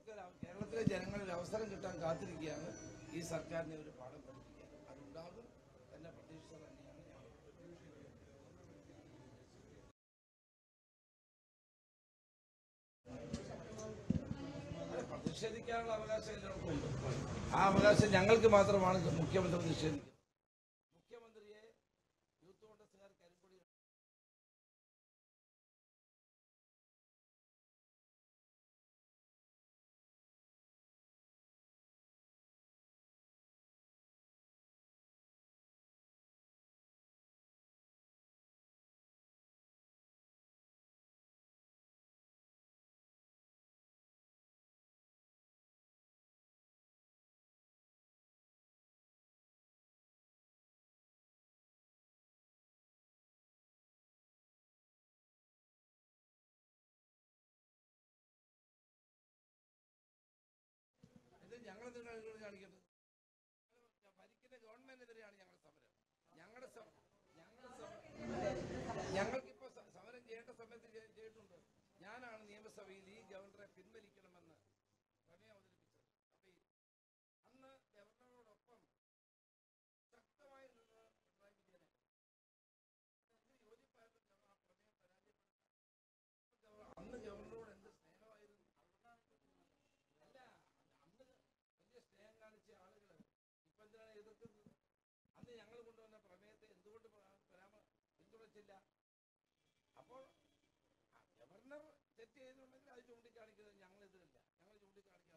അവർക്ക് ഒരു അവ- കേരളത്തിലെ ജനങ്ങളിൽ ഒരു അവസരം കിട്ടാൻ കാത്തിരിക്കുകയാണ് ഈ സർക്കാരിനെ ഒരു പാഠം പഠിപ്പിക്കാൻ അതുണ്ടാകും എന്ന പ്രതീക്ഷ തന്നെയാണ് ഞാൻ അതെ, പ്രതിഷേധിക്കാനുള്ള അവകാശം എല്ലാവർക്കും ഉണ്ട് ആ അവകാശം ഞങ്ങൾക്ക് മാത്രമാണ് മുഖ്യമന്ത്രി നിഷേധിക്കുന്നത് മുഖ്യമന്ത്രിയെ യൂത്ത് കോൺഗ്രസുകാർ കരിപ്പൊടി ഇത് ഞങ്ങൾ നിങ്ങൾ കാണിക്കേണ്ടത് ഭരിക്കുന്ന ഗവൺമെന്റിനെതിരെയാണ് ഞങ്ങളുടെ സമരം ഞങ്ങളുടെ സമ- ഞങ്ങളുടെ സമ- ഞങ്ങൾക്കിപ്പോ സ- സമരം ചെയ്യേണ്ട സമയത്ത് ചെയ്- ചെയ്തിട്ടുണ്ട് ഞാനാണ് നിയമസഭയിൽ ഈ ഗവർണറെ പിൻവലിക്കണമെന്ന് പ്രമേയം അവതരിപ്പിച്ചത് അപ്പൊ ഈ- അന്ന് ഗവർണറോടൊപ്പം ശക്തമായി നിന്ന് പിണറായി വിജയനെ അതിന് യോജിപ്പായിരുന്നു ഗവ- ആ പ്രമേയം പരാജയപ്പെടുത്താൻ ഗവ- അന്ന് ഗവർണറോട് എന്ത് സ്നേഹമായിരുന്നു അല്ല അന്ന് വലിയ സ്നേഹം കാണിച്ച ആളുകൾ ഇപ്പൊ എന്തിനാണ് എതിർക്കുന്നത് അന്ന് ഞങ്ങൾ കൊണ്ടുവന്ന പ്രമേയത്തെ എന്തുകൊണ്ട് പരാ- പരാമ പിന്തുണച്ചില്ല അപ്പോൾ ആ ഗവർണർ തെറ്റ് ചെയ്തിട്ടുണ്ടെങ്കിൽ അത് ചൂണ്ടിക്കാണിക്കുന്നത് ഞങ്ങൾ എതിരല്ല ഞങ്ങൾ ചൂണ്ടിക്കാണിക്കാൻ